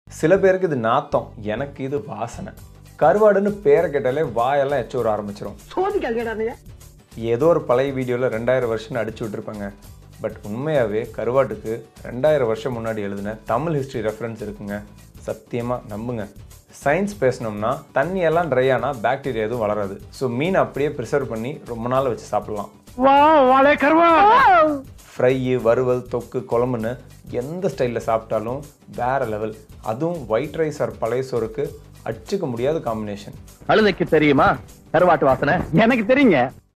சில பேருக்கு இது நாத்தம் எனக்கு இது வாசனை கருவாடுன்னு பேரை கேட்டாலே வாயெல்லாம் எச்ச வர ஆரம்பிச்சிடும் சோதிக்காதீங்க ஏதோ ஒரு பழைய வீடியோவில் ரெண்டாயிரம் வருஷம்னு அடிச்சு விட்டுருப்பாங்க பட் உண்மையாகவே கருவாட்டுக்கு ரெண்டாயிரம் வருஷம் முன்னாடி எழுதின தமிழ் ஹிஸ்ட்ரி ரெஃபரன்ஸ் இருக்குங்க சத்தியமாக நம்புங்க சயின்ஸ் பேசினோம்னா தண்ணியெல்லாம் ட்ரை ஆனால் பாக்டீரியா எதுவும் வளராது ஸோ மீன் அப்படியே ப்ரிசர்வ் பண்ணி ரொம்ப நாள் வச்சு சாப்பிடலாம் வா வாழை கருவா ஃப்ரை வறுவல் தொக்கு குழம்புன்னு எந்த ஸ்டைலில் சாப்பிட்டாலும் வேற லெவல் அதுவும் ஒயிட் ரைஸ் ஆர் பழைய சோறுக்கு அடிச்சுக்க முடியாத காம்பினேஷன் அழுதைக்கு தெரியுமா கருவாட்டு வாசனை எனக்கு தெரியுங்க